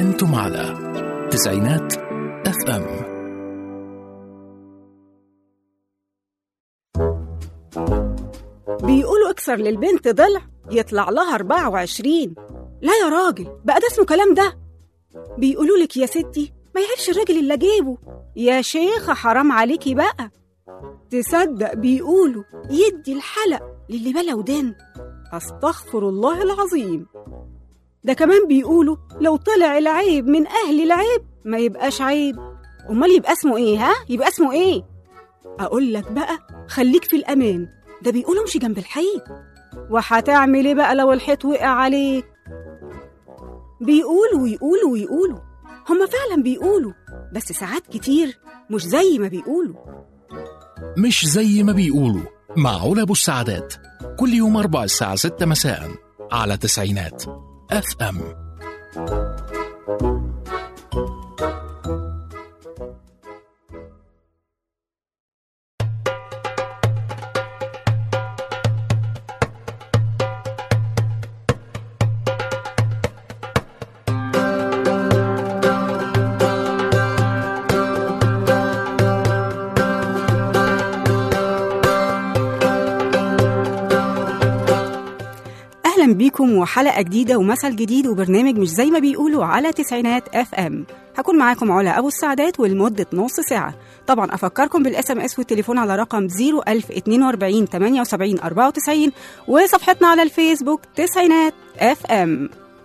أنتم على تسعينات اف ام بيقولوا اكسر للبنت ضلع يطلع لها 24 لا يا راجل بقى ده اسمه كلام ده بيقولوا لك يا ستي ما يعيبش الراجل اللي اجيبه يا شيخة حرام عليكي بقى تصدق بيقولوا يدي الحلق للي بلا ودان استغفر الله العظيم ده كمان بيقولوا لو طلع العيب من اهل العيب ما يبقاش عيب امال يبقى اسمه ايه ها يبقى اسمه ايه اقول لك بقى خليك في الامان ده بيقولوا امشي جنب الحيط وهتعمل ايه بقى لو الحيط وقع عليك بيقولوا ويقولوا ويقولوا هما فعلا بيقولوا بس ساعات كتير مش زي ما بيقولوا مش زي ما بيقولوا مع علا أبو السعادات كل يوم أربع الساعة ستة مساء على تسعينات اف ام اهلا بيكم وحلقه جديده ومثل جديد وبرنامج مش زي ما بيقولوا على تسعينات اف ام هكون معاكم علا ابو السعدات ولمده نص ساعه طبعا افكركم بالاس ام اس والتليفون على رقم 01042 78 94 وصفحتنا على الفيسبوك تسعينات اف ام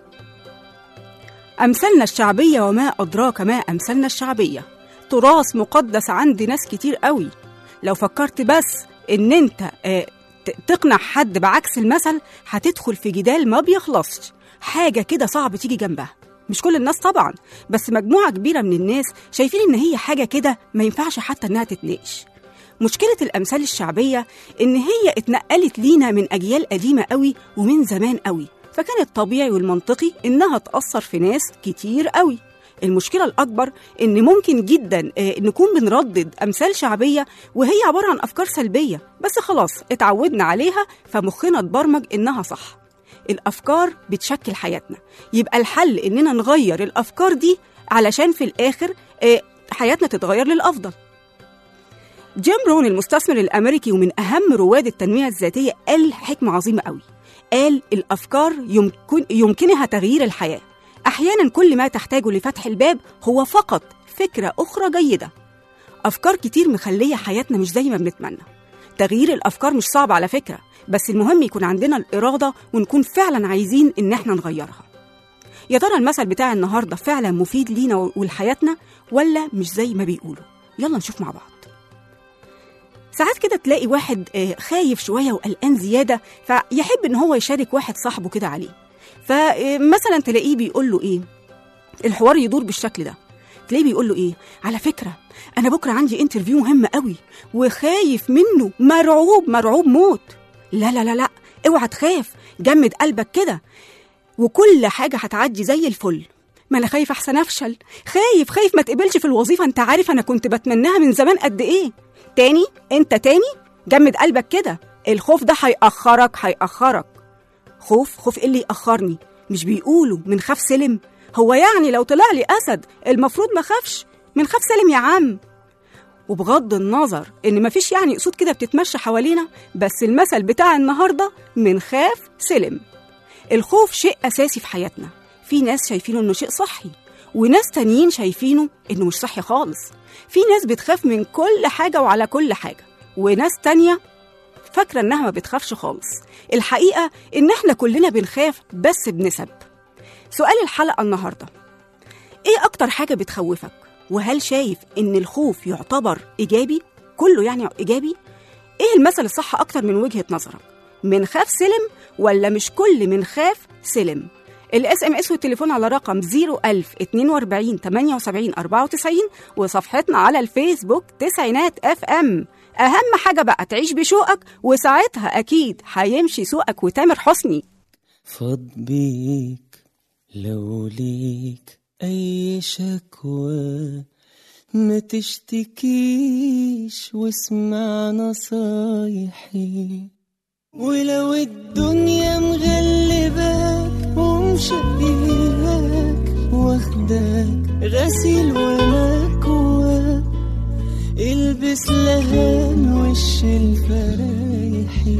امثالنا الشعبيه وما ادراك ما امثالنا الشعبيه تراث مقدس عند ناس كتير قوي لو فكرت بس ان انت آه، ت- تقنع حد بعكس المثل هتدخل في جدال ما بيخلصش حاجة كده صعب تيجي جنبها مش كل الناس طبعا بس مجموعة كبيرة من الناس شايفين إن هي حاجة كده ما ينفعش حتى إنها تتناقش مشكلة الأمثال الشعبية إن هي اتنقلت لينا من أجيال قديمة قوي ومن زمان قوي فكان الطبيعي والمنطقي إنها تأثر في ناس كتير قوي المشكلة الأكبر إن ممكن جدا آه، نكون بنردد أمثال شعبية وهي عبارة عن أفكار سلبية بس خلاص اتعودنا عليها فمخنا اتبرمج إنها صح الأفكار بتشكل حياتنا يبقى الحل إننا نغير الأفكار دي علشان في الآخر آه، حياتنا تتغير للأفضل جيم رون المستثمر الأمريكي ومن أهم رواد التنمية الذاتية قال حكمة عظيمة قوي قال الأفكار يمكن يمكنها تغيير الحياة أحيانا كل ما تحتاجه لفتح الباب هو فقط فكرة أخرى جيدة أفكار كتير مخلية حياتنا مش زي ما بنتمنى تغيير الأفكار مش صعب على فكرة بس المهم يكون عندنا الإرادة ونكون فعلا عايزين إن احنا نغيرها يا ترى المثل بتاع النهاردة فعلا مفيد لينا ولحياتنا ولا مش زي ما بيقولوا يلا نشوف مع بعض ساعات كده تلاقي واحد آه، خايف شوية وقلقان زيادة فيحب إن هو يشارك واحد صاحبه كده عليه فمثلا تلاقيه بيقول له إيه الحوار يدور بالشكل ده تلاقيه بيقول له ايه على فكره انا بكره عندي انترفيو مهم قوي وخايف منه مرعوب مرعوب موت لا لا لا لا اوعى تخاف جمد قلبك كده وكل حاجه هتعدي زي الفل ما انا خايف احسن افشل خايف خايف ما تقبلش في الوظيفه انت عارف انا كنت بتمناها من زمان قد ايه تاني انت تاني جمد قلبك كده الخوف ده هيأخرك هيأخرك خوف خوف ايه اللي يأخرني مش بيقولوا من خاف سلم هو يعني لو طلع لي أسد المفروض ما خافش من خاف سلم يا عم وبغض النظر ان مفيش يعني اسود كده بتتمشى حوالينا بس المثل بتاع النهارده من خاف سلم الخوف شيء اساسي في حياتنا في ناس شايفينه انه شيء صحي وناس تانيين شايفينه انه مش صحي خالص في ناس بتخاف من كل حاجه وعلى كل حاجه وناس تانية فاكره انها ما بتخافش خالص الحقيقه ان احنا كلنا بنخاف بس بنسب سؤال الحلقه النهارده ايه اكتر حاجه بتخوفك وهل شايف ان الخوف يعتبر ايجابي كله يعني ايجابي ايه المثل الصح اكتر من وجهه نظرك من خاف سلم ولا مش كل من خاف سلم الاس ام اس والتليفون على رقم 01042 78 94 وصفحتنا على الفيسبوك تسعينات اف ام اهم حاجه بقى تعيش بشوقك وساعتها اكيد هيمشي سوقك وتامر حسني فاض بيك لو ليك أي شكوى ما تشتكيش واسمع نصايحي ولو الدنيا مغلباك ومشقياك واخدة ايدك غسيل ومكوى البس لهان وش الفرايحي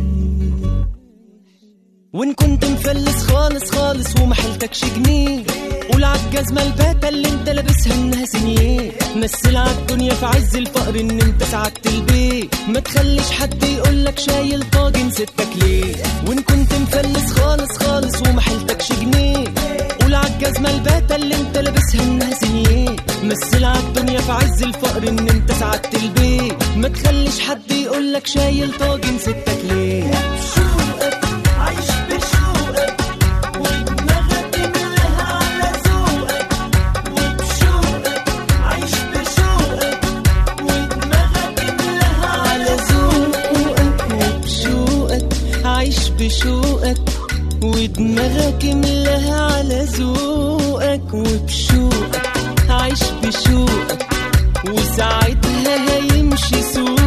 وان كنت مفلس خالص خالص وما حيلتكش جنيه قول عالجزمة الباتة اللي انت لابسها انها سنيه مثل عالدنيا في عز الفقر ان انت سعدت البيت ما تخليش حد يقولك شايل طاجن ستك ليه وان كنت مفلس خالص خالص وما حيلتكش جنيه قول عالجزمة الباتة اللي انت لابسها انها سنيه مثل عالدنيا في عز الفقر ان انت سعدت البيت ما تخليش حد يقولك شايل طاجن ستك ليه عايش بشوقك ودماغك ملها على ذوقك وبشوقك عايش بشوقك ودماغك ملها على ذوقك وبشوقك عايش بشوقك ودماغك ملها على ذوقك وبشوقك عايش بشوقك وساعتها هيمشي سوقك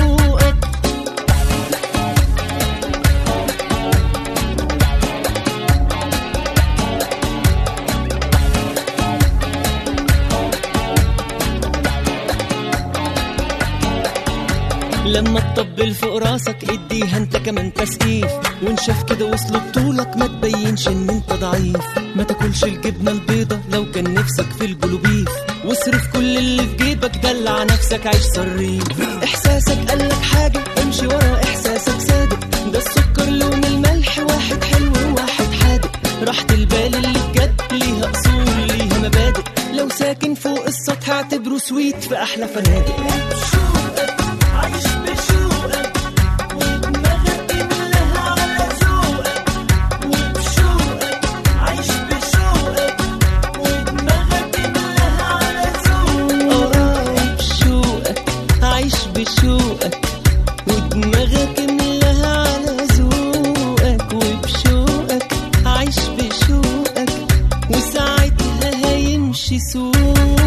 لما تطبل فوق راسك اديها انت كمان تسقيف وان شاف كده وصل بطولك ما تبينش ان انت ضعيف ما تاكلش الجبنه البيضه لو كان نفسك في البلوبيف واصرف كل اللي في جيبك دلع نفسك عيش صريف احساسك قالك حاجه امشي ورا احساسك صادق ده السكر لون الملح واحد حلو وواحد حادق راحة البال اللي بجد ليها اصول ليها مبادئ لو ساكن فوق السطح اعتبره سويت في احلى فنادق عايش بشوقك ودماغك ملها على ذوقك وبشوقك عايش بشوقك ودماغك ملها على ذوقك اه بشوقك عايش بشوقك ودماغك ملها على ذوقك وبشوقك عايش بشوقك وساعتها هيمشي سوقك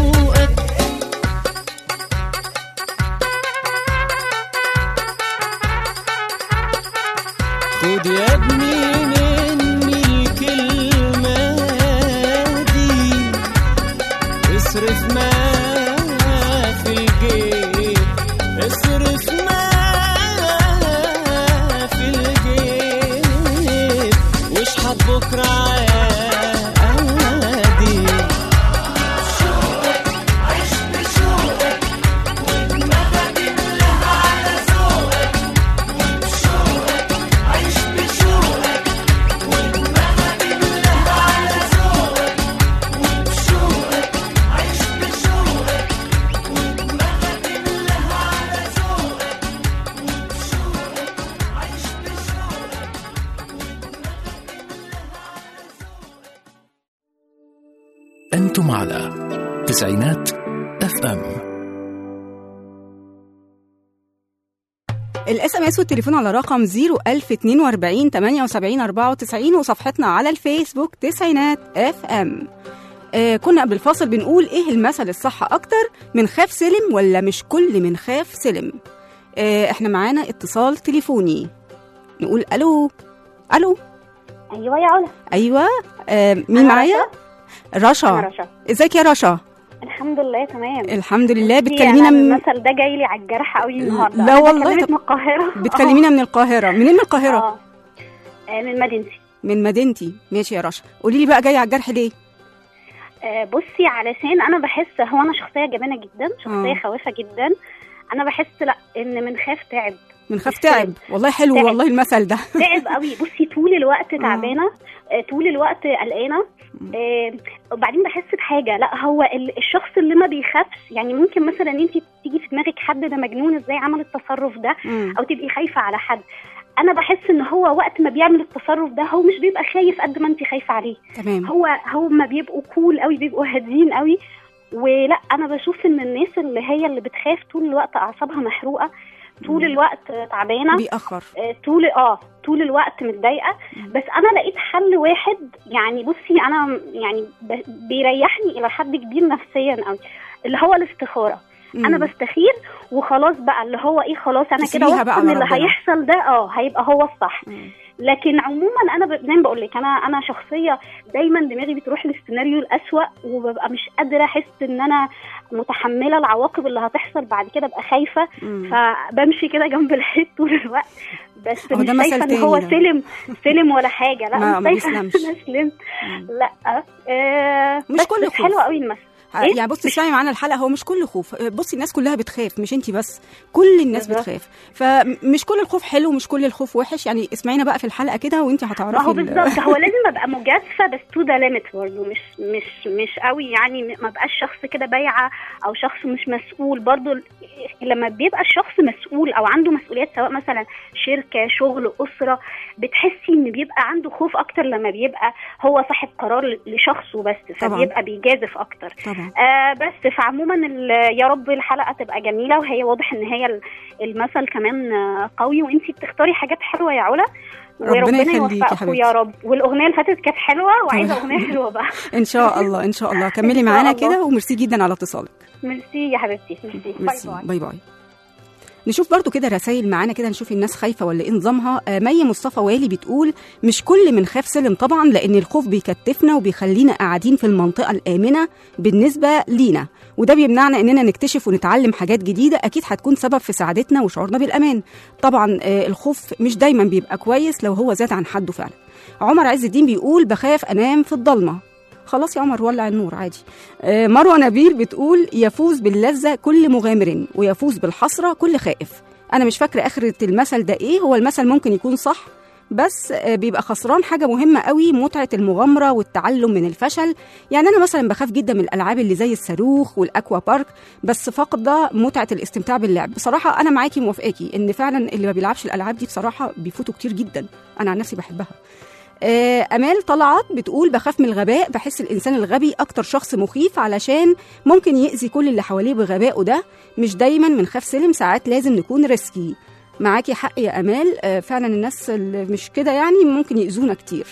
خد يا ابني مني الكلمة دي اصرف ما في الجيب اصرف ما في الجيب واشحت بكرة عادي عيش بشوقك ودماغك ملها على ذوقك وبشوقك عيش بشوقك ودماغك ملها على ذوقك وبشوقك عيش بشوقك ودماغك ملها على ذوقك وبشوقك عيش بشوقك أنتم على تسعينات اف ام الاس ام اس والتليفون على رقم 01042 78 94 وصفحتنا على الفيسبوك تسعينات اف ام آه كنا قبل الفاصل بنقول ايه المثل الصح اكتر من خاف سلم ولا مش كل من خاف سلم آه احنا معانا اتصال تليفوني نقول الو الو ايوه يا علا ايوه آه مين أنا معايا رشا انا رشا ازيك يا رشا الحمد لله تمام الحمد لله بصي، بتكلمينا أنا من المثل ده جاي لي على الجرح قوي النهارده لا أنا والله، بكلمك طب- من القاهره بتكلمينا من القاهره منين من القاهره اه آه، من مدينتي من مدينتي ماشي يا رشا قولي لي بقى جايه على الجرح ليه آه، بصي علشان انا بحس هو انا شخصيه جبانه جدا شخصيه آه. خوافه جدا انا بحس لا ان من خاف تعب من خاف مش تعب والله حلو تعب. والله المثل ده تعب قوي بصي طول الوقت تعبانه آه، طول الوقت قلقانه آه، وبعدين بحس بحاجه لا هو ال- الشخص اللي ما بيخافش يعني ممكن مثلا انت تيجي في دماغك حد ده مجنون ازاي عمل التصرف ده مم. او تبقي خايفه على حد انا بحس ان هو وقت ما بيعمل التصرف ده هو مش بيبقى خايف قد ما انت خايفه عليه تمام هو هم بيبقوا كول قوي بيبقوا هاديين قوي ولا انا بشوف ان الناس اللي هي اللي بتخاف طول الوقت اعصابها محروقه طول مم. الوقت تعبانه بيأخر آه، طول اه طول الوقت متضايقه بس انا لقيت حل واحد يعني بصي انا يعني ب- بيريحني الى حد كبير نفسيا قوي اللي هو الاستخاره انا مم. بستخير وخلاص بقى اللي هو ايه خلاص انا كده تسيبيها واثقه بقى ان على اللي ربنا. هيحصل ده اه هيبقى هو الصح مم. لكن عموما انا ب- زي ما بقول لك انا انا شخصيه دايما دماغي بتروح للسيناريو الاسوأ وببقى مش قادره احس ان انا متحمله العواقب اللي هتحصل بعد كده ابقى خايفه مم. فبمشي كده جنب الحيط طول الوقت بس هو مش ده مثل شايفه ان تاني هو ده. سلم سلم ولا حاجه لا ما- مش ما شايفه بيسلمش. إن انا سلمت مم. لا آه مش بس كل بس خوف. حلو قوي المثل إيه؟ يعني بصي اسمعي معانا الحلقه هو مش كل خوف بصي الناس كلها بتخاف مش انت بس كل الناس بالظبط. بتخاف فمش كل الخوف حلو ومش كل الخوف وحش يعني اسمعينا بقى في الحلقه كده وانت ما هتعرفي هو ال- بالظبط هو لازم ابقى مجازفه بس تو ذا ليميت برضه مش مش مش قوي يعني ما بقاش شخص كده بايعه او شخص مش مسؤول برضه ال- لما بيبقى الشخص مسؤول او عنده مسؤوليات سواء مثلا شركه شغل اسره بتحسي ان بيبقى عنده خوف اكتر لما بيبقى هو صاحب قرار لشخصه بس طبعاً. فبيبقى بيجازف اكتر طبعا آه بس فعموما ال- يا رب الحلقه تبقى جميله وهي واضح ان هي ال- المثل كمان آه، قوي وانتي بتختاري حاجات حلوه يا علا ربنا وربنا يخليكي يا يوفقكم حبيبتي. يا رب والاغنيه اللي فاتت كانت حلوه وعايزه طبعا. اغنيه حلوه بقى ان شاء الله ان شاء الله كملي إن شاء معانا الله. كده وميرسي جدا على اتصالك ميرسي يا حبيبتي ميرسي باي ميرسي باي باي باي نشوف برضو كده رسائل معانا كده نشوف الناس خايفه ولا ايه نظامها آه، مي مصطفى والي بتقول مش كل من خاف سلم طبعا لان الخوف بيكتفنا وبيخلينا قاعدين في المنطقه الامنه بالنسبه لينا وده بيمنعنا اننا نكتشف ونتعلم حاجات جديده اكيد هتكون سبب في سعادتنا وشعورنا بالامان طبعا آه، الخوف مش دايما بيبقى كويس لو هو زاد عن حده فعلا عمر عز الدين بيقول بخاف انام في الضلمه خلاص يا عمر ولع النور عادي آه، مروه نبيل بتقول يفوز باللذه كل مغامر ويفوز بالحسره كل خائف انا مش فاكره اخره المثل ده ايه هو المثل ممكن يكون صح بس آه، بيبقى خسران حاجه مهمه قوي متعه المغامره والتعلم من الفشل يعني انا مثلا بخاف جدا من الالعاب اللي زي الصاروخ والاكوا بارك بس فاقده متعه الاستمتاع باللعب بصراحه انا معاكي موافقاكي ان فعلا اللي ما بيلعبش الالعاب دي بصراحه بيفوتوا كتير جدا انا عن نفسي بحبها آه، امال طلعت بتقول بخاف من الغباء بحس الانسان الغبي اكتر شخص مخيف علشان ممكن يأذي كل اللي حواليه بغبائه ده مش دايما من خاف سلم ساعات لازم نكون ريسكي معاكي حق يا امال آه، فعلا الناس اللي مش كده يعني ممكن يأذونا كتير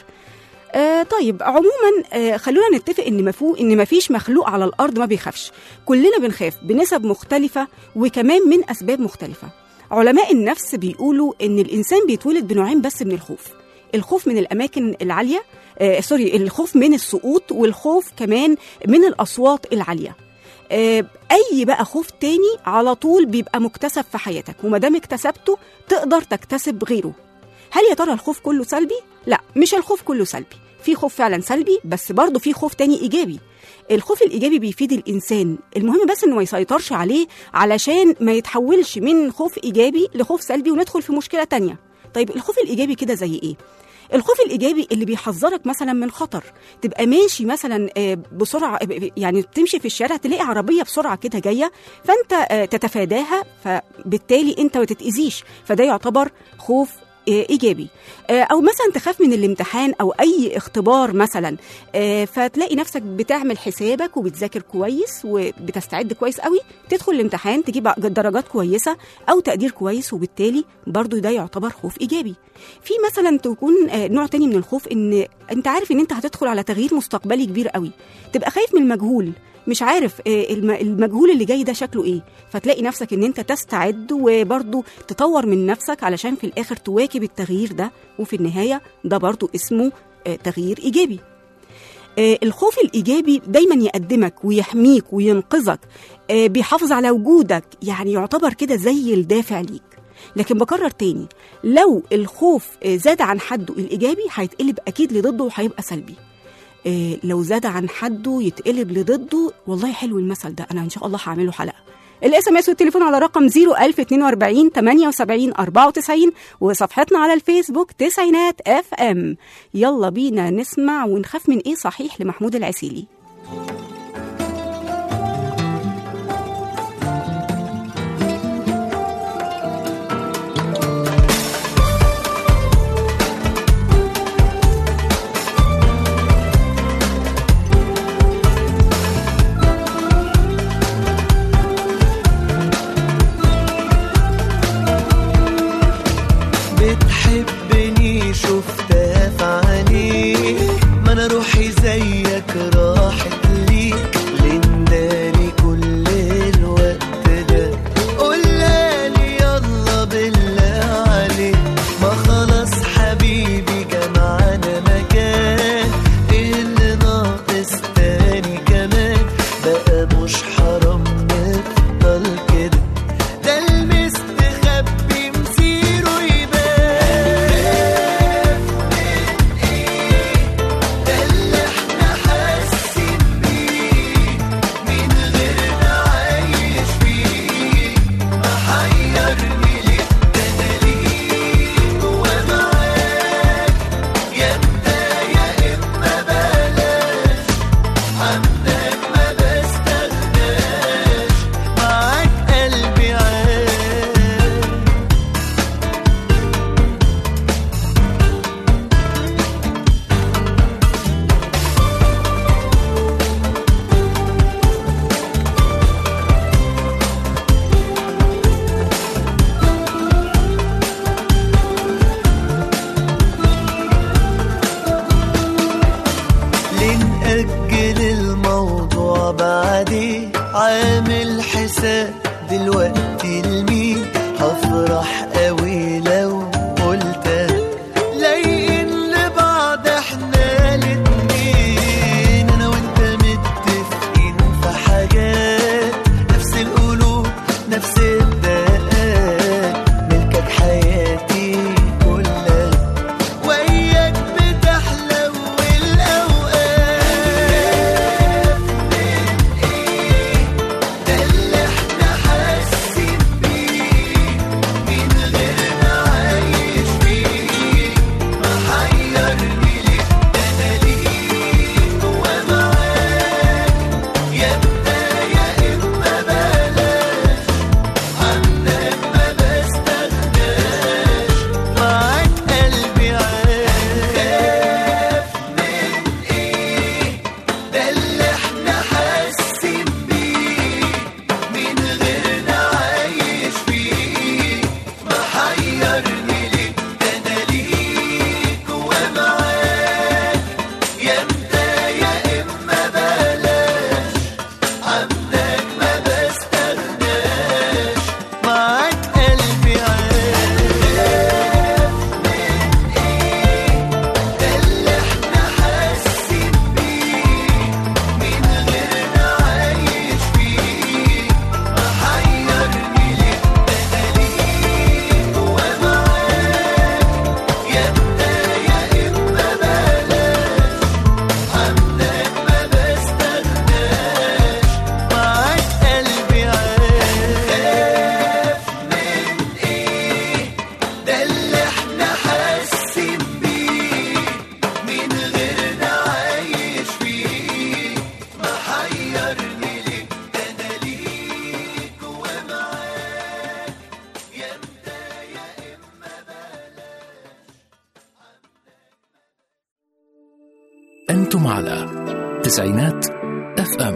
آه طيب عموما آه خلونا نتفق ان مفهوم ان مفيش مخلوق على الارض ما بيخافش كلنا بنخاف بنسب مختلفه وكمان من اسباب مختلفه علماء النفس بيقولوا ان الانسان بيتولد بنوعين بس من الخوف الخوف من الاماكن العاليه آه سوري الخوف من السقوط والخوف كمان من الاصوات العاليه آه اي بقى خوف تاني على طول بيبقى مكتسب في حياتك وما دام اكتسبته تقدر تكتسب غيره هل يا ترى الخوف كله سلبي لا مش الخوف كله سلبي في خوف فعلا سلبي بس برضه في خوف تاني ايجابي الخوف الايجابي بيفيد الانسان المهم بس انه ما يسيطرش عليه علشان ما يتحولش من خوف ايجابي لخوف سلبي وندخل في مشكله تانية طيب الخوف الايجابي كده زي ايه الخوف الايجابي اللي بيحذرك مثلا من خطر تبقى ماشي مثلا آه، بسرعه آه، يعني تمشي في الشارع تلاقي عربيه بسرعه كده جايه فانت آه، تتفاداها فبالتالي انت ما تتاذيش فده يعتبر خوف آه، ايجابي آه، او مثلا تخاف من الامتحان او اي اختبار مثلا آه، فتلاقي نفسك بتعمل حسابك وبتذاكر كويس وبتستعد كويس قوي تدخل الامتحان تجيب درجات كويسه او تقدير كويس وبالتالي برضو ده يعتبر خوف ايجابي في مثلا تكون آه، نوع تاني من الخوف ان انت عارف ان انت هتدخل على تغيير مستقبلي كبير قوي تبقى خايف من المجهول مش عارف آه، الم- المجهول اللي جاي ده شكله ايه فتلاقي نفسك ان انت تستعد وبرضه تطور من نفسك علشان في الاخر تواكب التغيير ده وفي النهايه ده برضه اسمه آه، تغيير ايجابي آه، الخوف الايجابي دايما يقدمك ويحميك وينقذك آه، بيحافظ على وجودك يعني يعتبر كده زي الدافع ليك لكن بكرر تاني لو الخوف آه، زاد عن حده الايجابي هيتقلب اكيد لضده وهيبقى سلبي آه، لو زاد عن حده يتقلب لضده والله حلو المثل ده انا ان شاء الله هعمله حلقه الاس ام اس والتليفون على رقم 01042 78 94 وصفحتنا على الفيسبوك تسعينات اف ام يلا بينا نسمع ونخاف من ايه صحيح لمحمود العسيلي بتحبني شفتها في عينيك ما انا روحي زيك راح مأجل الموضوع بعدين عامل حساب دلوقتي لمين هفرح قوي لو قلتها لايقين لبعض احنا الاتنين انا وانت متفقين في حاجات نفس القلوب نفس الدقات ملكك حياتي كلها وياك بتحلو الأوقات ده اللي احنا حاسين بيه من غيرنا عايش فيه محيرني ليه ده انا ليك ومعاك يا انت يا اما بلاش عنك ما بستغناش معاك قلبي عارف من ايه ده اللي احنا حاسين بيه من غيرنا عايش فيه محيرني ليه ده انا ليك ومعاك يا انت يا اما بلاش عنك ما بستغناش معاك قلبي عارف ده اللي احنا حاسين بيه من غيرنا عايش فيه محيرني ليه ده انا ليك ومعاك يا انت يا اما بلاش عنك ما بستغناش معاك قلبي عارف من ايه ده اللي احنا حاسين بيه من غيرنا عايش فيه محيرني ليه ده انا ليك ومعاك يا انت يا اما بلاش أنتم على تسعينات اف ام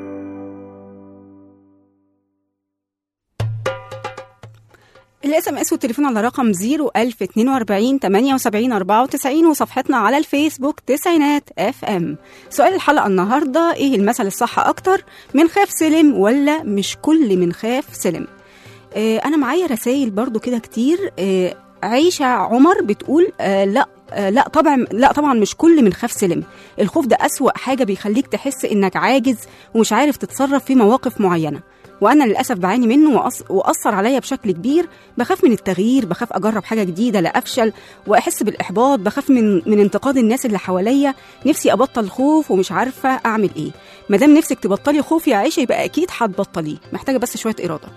الاس ام اس والتليفون على رقم 01042 78 94 وصفحتنا على الفيسبوك تسعينات اف ام سؤال الحلقه النهارده ايه المثل الصح اكتر من خاف سلم ولا مش كل من خاف سلم آه انا معايا رسائل برضو كده كتير آه عيشة عمر بتقول آه لا آه لا طبعا لا طبعا مش كل من خاف سلم الخوف ده أسوأ حاجة بيخليك تحس إنك عاجز ومش عارف تتصرف في مواقف معينة وأنا للأسف بعاني منه وأص... وأثر عليا بشكل كبير بخاف من التغيير بخاف أجرب حاجة جديدة لا أفشل وأحس بالإحباط بخاف من من انتقاد الناس اللي حواليا نفسي أبطل خوف ومش عارفة أعمل إيه ما دام نفسك تبطلي خوف يا عيشة يبقى أكيد هتبطليه محتاجة بس شوية إرادة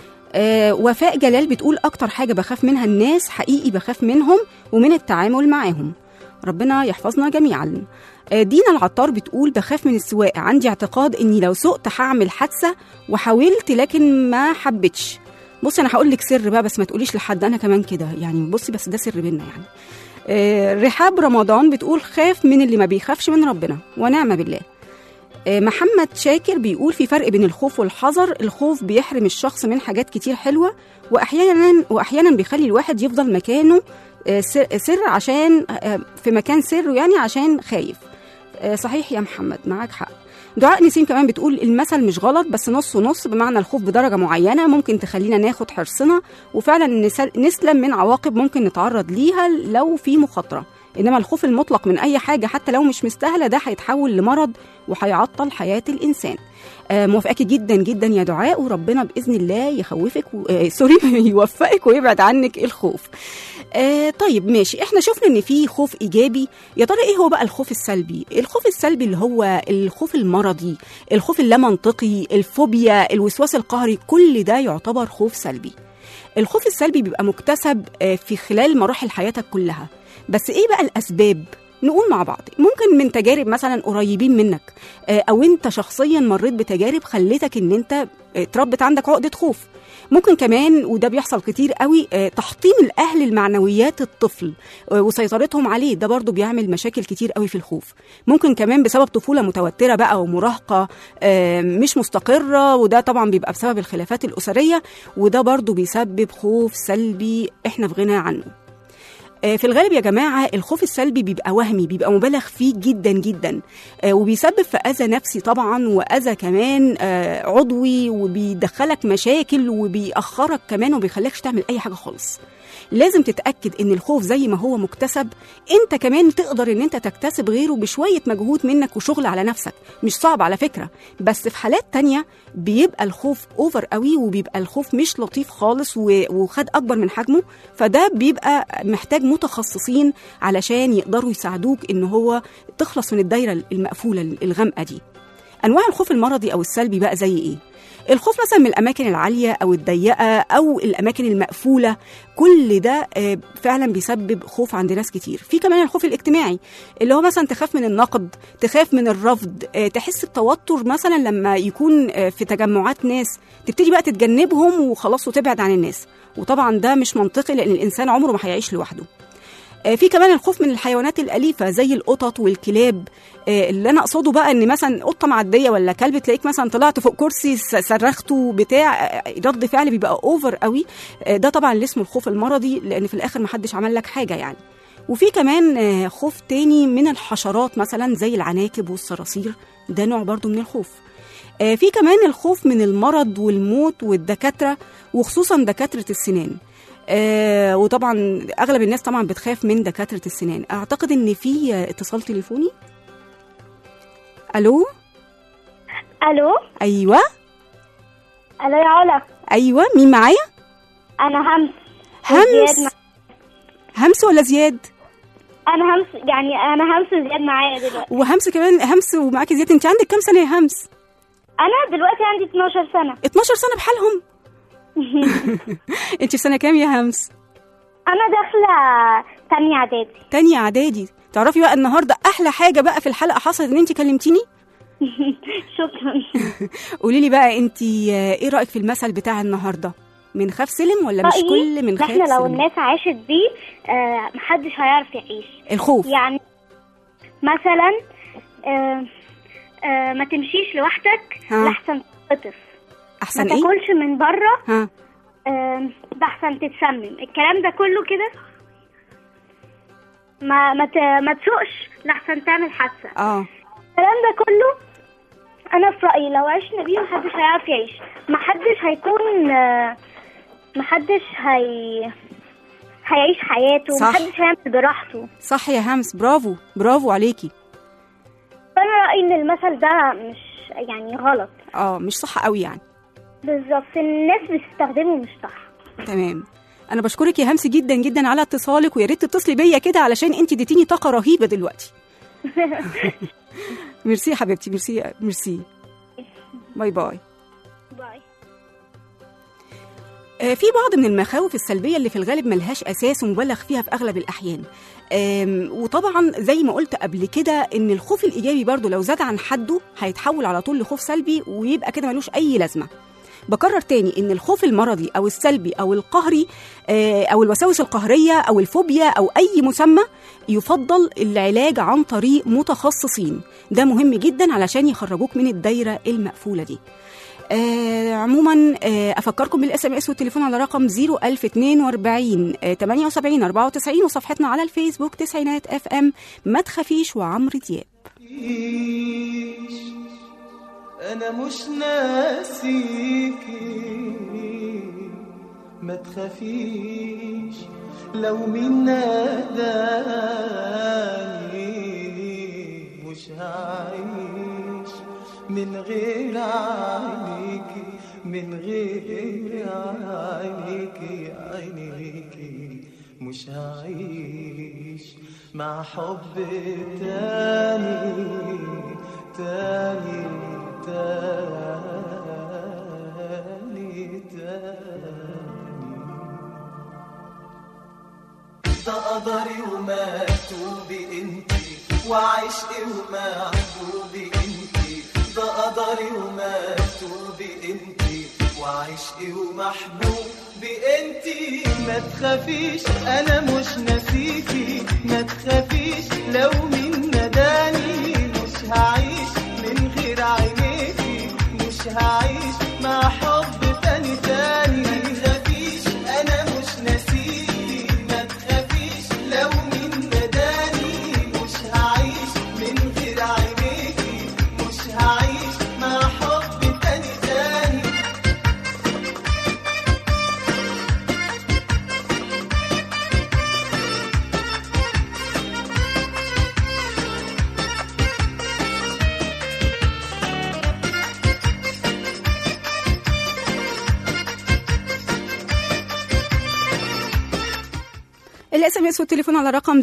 آه وفاء جلال بتقول اكتر حاجه بخاف منها الناس حقيقي بخاف منهم ومن التعامل معاهم ربنا يحفظنا جميعا آه دينا العطار بتقول بخاف من السواقه عندي اعتقاد اني لو سقت هعمل حادثه وحاولت لكن ما حبيتش بصي انا هقول لك سر بقى بس ما تقوليش لحد انا كمان كده يعني بصي بس ده سر بينا يعني آه رحاب رمضان بتقول خاف من اللي ما بيخافش من ربنا ونعم بالله آه، محمد شاكر بيقول في فرق بين الخوف والحذر الخوف بيحرم الشخص من حاجات كتير حلوة وأحيانا وأحيانا بيخلي الواحد يفضل مكانه آه، سر, سر عشان آه، في مكان سره يعني عشان خايف آه، صحيح يا محمد معاك حق دعاء نسيم كمان بتقول المثل مش غلط بس نص ونص بمعنى الخوف بدرجة معينة ممكن تخلينا ناخد حرصنا وفعلا نسل- نسلم من عواقب ممكن نتعرض ليها لو في مخاطرة انما الخوف المطلق من اي حاجه حتى لو مش مستاهله ده هيتحول لمرض وهيعطل حياه الانسان آه موافقاكي جدا جدا يا دعاء وربنا باذن الله يخوفك و... آه سوري يوفقك ويبعد عنك الخوف آه طيب ماشي احنا شفنا ان في خوف ايجابي يا ترى ايه هو بقى الخوف السلبي الخوف السلبي اللي هو الخوف المرضي الخوف اللامنطقي الفوبيا الوسواس القهري كل ده يعتبر خوف سلبي الخوف السلبي بيبقى مكتسب آه، في خلال مراحل حياتك كلها بس ايه بقى الاسباب نقول مع بعض ممكن من تجارب مثلا قريبين منك آه، او انت شخصيا مريت بتجارب خلتك ان انت آه، اتربت عندك عقده خوف ممكن كمان وده بيحصل كتير قوي آه، تحطيم الاهل المعنويات الطفل آه، وسيطرتهم عليه ده برضو بيعمل مشاكل كتير قوي في الخوف ممكن كمان بسبب طفوله متوتره بقى ومراهقه آه، مش مستقره وده طبعا بيبقى بسبب الخلافات الاسريه وده برضو بيسبب خوف سلبي احنا في غنى عنه آه، في الغالب يا جماعة الخوف السلبي بيبقى وهمي بيبقى مبالغ فيه جدا جدا آه، وبيسبب في أذى نفسي طبعا وأذى كمان آه، عضوي وبيدخلك مشاكل وبيأخرك كمان وبيخليكش تعمل أي حاجة خالص لازم تتأكد إن الخوف زي ما هو مكتسب أنت كمان تقدر إن أنت تكتسب غيره بشوية مجهود منك وشغل على نفسك مش صعب على فكرة بس في حالات تانية بيبقى الخوف اوفر قوي وبيبقى الخوف مش لطيف خالص و- وخد اكبر من حجمه فده بيبقى محتاج متخصصين علشان يقدروا يساعدوك ان هو تخلص من الدايره المقفوله الغامقه دي انواع الخوف المرضي او السلبي بقى زي ايه الخوف مثلا من الاماكن العاليه او الضيقه او الاماكن المقفوله كل ده آه، فعلا بيسبب خوف عند ناس كتير في كمان الخوف الاجتماعي اللي هو مثلا تخاف من النقد تخاف من الرفض آه، تحس بتوتر مثلا لما يكون آه، في تجمعات ناس تبتدي بقى تتجنبهم وخلاص وتبعد عن الناس وطبعا ده مش منطقي لان الانسان عمره ما هيعيش لوحده آه، في كمان الخوف من الحيوانات الأليفة زي القطط والكلاب آه، اللي أنا أقصده بقى إن مثلا قطة معدية ولا كلب تلاقيك مثلا طلعت فوق كرسي س- صرخته بتاع آه، رد فعل بيبقى أوفر قوي آه، ده طبعا اللي اسمه الخوف المرضي لأن في الآخر محدش عمل لك حاجة يعني وفي كمان آه، خوف تاني من الحشرات مثلا زي العناكب والصراصير ده نوع برضو من الخوف آه، في كمان الخوف من المرض والموت والدكاترة وخصوصا دكاترة السنان آه وطبعا اغلب الناس طبعا بتخاف من دكاتره السنان اعتقد ان في آه، اتصال تليفوني الو الو ايوه الو يا علا ايوه مين معايا انا همس همس زياد همس ولا زياد انا همس يعني انا همس زياد معايا دلوقتي وهمس كمان همس ومعاكي زياد انت عندك كام سنه يا همس انا دلوقتي عندي 12 سنه 12 سنه بحالهم انت في سنه كام يا همس انا داخله تانية اعدادي تانية اعدادي تعرفي بقى النهارده احلى حاجه بقى في الحلقه حصلت ان انت كلمتيني شكرا قولي لي بقى انت آه، ايه رايك في المثل بتاع النهارده من خاف سلم ولا مش رأيي كل من إن خاف احنا لو سلم الناس عاشت بيه آه محدش هيعرف يعيش الخوف يعني مثلا آه آه ما تمشيش لوحدك ها. لحسن تتخطف ما احسن ايه تاكلش من بره ها آه، لحسن تتسمم الكلام ده كله كده ما ما ت- ما تسوقش لحسن تعمل حادثه اه الكلام ده كله انا في رايي لو عشنا بيه محدش هيعرف يعيش محدش هيكون آه، محدش هي هيعيش حياته صح. محدش هيعمل براحته صح يا همس برافو برافو عليكي فانا رايي ان المثل ده مش يعني غلط اه مش صح قوي يعني بالظبط الناس بتستخدمه مش صح تمام انا بشكرك يا همس جدا جدا على اتصالك ويا ريت تتصلي بيا كده علشان انت اديتيني طاقه رهيبه دلوقتي ميرسي يا حبيبتي ميرسي ميرسي باي باي باي آه، في بعض من المخاوف السلبية اللي في الغالب ملهاش أساس ومبالغ فيها في أغلب الأحيان آم، وطبعا زي ما قلت قبل كده إن الخوف الإيجابي برضو لو زاد عن حده هيتحول على طول لخوف سلبي ويبقى كده ملوش أي لازمة بكرر تاني ان الخوف المرضي او السلبي او القهري آه، او الوساوس القهريه او الفوبيا او اي مسمى يفضل العلاج عن طريق متخصصين ده مهم جدا علشان يخرجوك من الدايره المقفوله دي آه عموما آه افكركم بالاس ام اس والتليفون على رقم 01042 آه 78 94 وصفحتنا على الفيسبوك تسعينات اف ام ما تخافيش وعمرو دياب تخافيش انا مش ناسيكي ما تخافيش لو مين ناداني مش هعيش من غير عينيكي من غير عينيكي عينيكي مش هعيش مع حب تاني تاني تاني تاني ده قدري ومكتوبي انتي وعشقي ومحبوبي انتي ده قدري ومكتوبي انتي وعشقي ومحبوبي انتي ما تخافيش انا مش ناسيكي ما تخافيش لو مين نداني مش هعيش من غير عينيكي مش هعيش مع حب تاني تاني ما تخافيش انا مش ناسيكي ما تخافيش اس والتليفون على رقم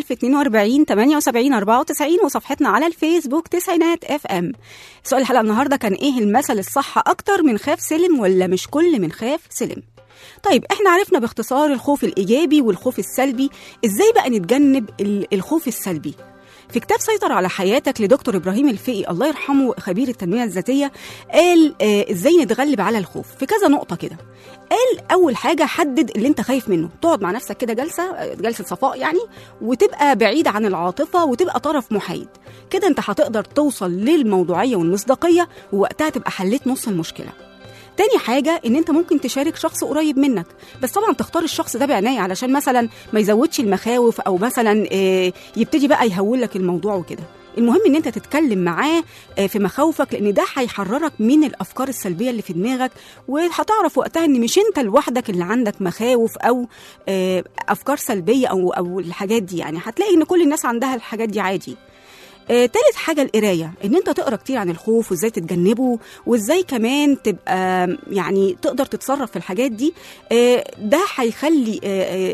01042 78 94 وصفحتنا على الفيسبوك تسعينات اف ام سؤال الحلقه النهارده كان ايه المثل الصح اكتر من خاف سلم ولا مش كل من خاف سلم طيب احنا عرفنا باختصار الخوف الايجابي والخوف السلبي ازاي بقى نتجنب ال- الخوف السلبي في كتاب سيطر على حياتك لدكتور ابراهيم الفقي الله يرحمه خبير التنميه الذاتيه قال آه ازاي نتغلب على الخوف في كذا نقطه كده قال اول حاجه حدد اللي انت خايف منه تقعد مع نفسك كده جلسه آه، جلسه صفاء يعني وتبقى بعيد عن العاطفه وتبقى طرف محايد كده انت هتقدر توصل للموضوعيه والمصداقيه ووقتها تبقى حليت نص المشكله تاني حاجة إن أنت ممكن تشارك شخص قريب منك بس طبعا تختار الشخص ده بعناية علشان مثلا ما يزودش المخاوف أو مثلا آه، يبتدي بقى يهول لك الموضوع وكده المهم ان انت تتكلم معاه آه، في مخاوفك لان ده هيحررك من الافكار السلبيه اللي في دماغك وهتعرف وقتها ان مش انت لوحدك اللي عندك مخاوف او آه، افكار سلبيه او او الحاجات دي يعني هتلاقي ان كل الناس عندها الحاجات دي عادي آه، تالت حاجة القراية إن أنت تقرأ كتير عن الخوف وإزاي تتجنبه وإزاي كمان تبقى يعني تقدر تتصرف في الحاجات دي آه، ده هيخلي آه، آه،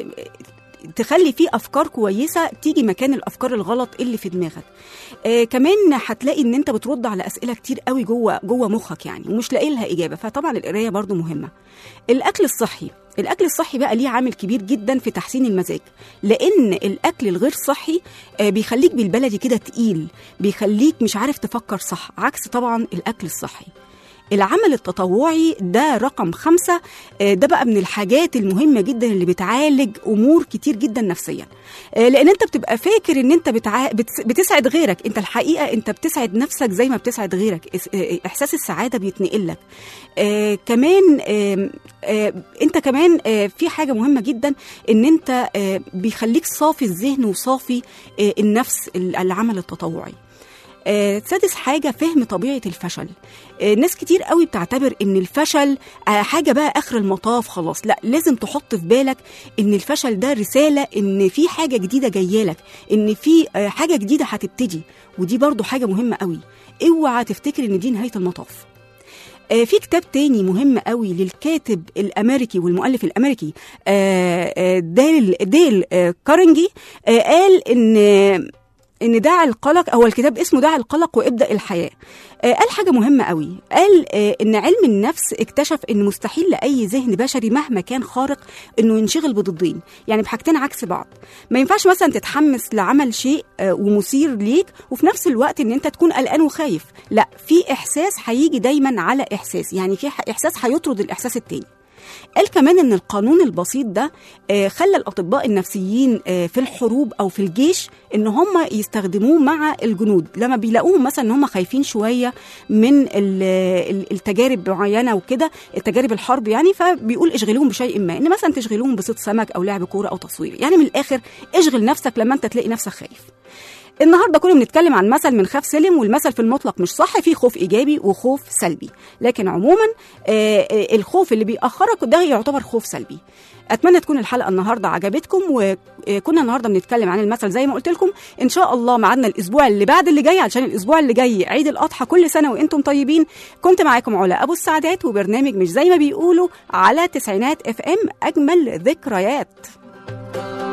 تخلي فيه افكار كويسه تيجي مكان الافكار الغلط اللي في دماغك آه كمان هتلاقي ان انت بترد على اسئله كتير قوي جوه جوه مخك يعني ومش لاقي لها اجابه فطبعا القرايه برضو مهمه الاكل الصحي الاكل الصحي بقى ليه عامل كبير جدا في تحسين المزاج لان الاكل الغير صحي آه، بيخليك بالبلدي كده تقيل بيخليك مش عارف تفكر صح عكس طبعا الاكل الصحي العمل التطوعي ده رقم خمسة آه، ده بقى من الحاجات المهمة جدا اللي بتعالج أمور كتير جدا نفسيا آه، لأن أنت بتبقى فاكر أن أنت بتع... بتس... بتسعد غيرك أنت الحقيقة أنت بتسعد نفسك زي ما بتسعد غيرك إس- آه، إحساس السعادة بيتنقل لك آه كمان آه آه انت كمان آه في حاجه مهمه جدا ان انت آه بيخليك صافي الذهن وصافي آه النفس العمل التطوعي آه، سادس حاجة فهم طبيعة الفشل آه، ناس كتير قوي بتعتبر ان الفشل آه، حاجة بقى اخر المطاف خلاص لا لازم تحط في بالك ان الفشل ده رسالة ان في حاجة جديدة جاية لك ان في آه، حاجة جديدة هتبتدي ودي برضو حاجة مهمة قوي اوعى تفتكر ان دي نهاية المطاف آه، في كتاب تاني مهم قوي للكاتب الامريكي والمؤلف الامريكي آه، آه، ديل ديل آه، كارنجي آه، قال ان ان دع القلق هو الكتاب اسمه دع القلق وابدا الحياه آه، قال حاجه مهمه قوي قال آه، ان علم النفس اكتشف ان مستحيل لاي ذهن بشري مهما كان خارق انه ينشغل بضدين يعني بحاجتين عكس بعض ما ينفعش مثلا تتحمس لعمل شيء آه، ومثير ليك وفي نفس الوقت ان انت تكون قلقان وخايف لا في احساس هيجي دايما على احساس يعني في ح- احساس هيطرد الاحساس التاني قال كمان ان القانون البسيط ده آه، خلى الاطباء النفسيين آه، في الحروب او في الجيش ان هم يستخدموه مع الجنود لما بيلاقوهم مثلا ان هم خايفين شويه من ال- ال- التجارب معينه وكده التجارب الحرب يعني فبيقول اشغلوهم بشيء ما ان مثلا تشغلوهم بصيد سمك او لعب كوره او تصوير يعني من الاخر اشغل نفسك لما انت تلاقي نفسك خايف النهارده كنا بنتكلم عن مثل من خاف سلم والمثل في المطلق مش صح في خوف ايجابي وخوف سلبي لكن عموما آه، آه، الخوف اللي بيأخرك ده يعتبر خوف سلبي اتمنى تكون الحلقه النهارده عجبتكم وكنا النهارده بنتكلم عن المثل زي ما قلت لكم ان شاء الله ميعادنا الاسبوع اللي بعد اللي جاي علشان الاسبوع اللي جاي عيد الاضحى كل سنه وانتم طيبين كنت معاكم علا ابو السعدات وبرنامج مش زي ما بيقولوا على تسعينات اف ام اجمل ذكريات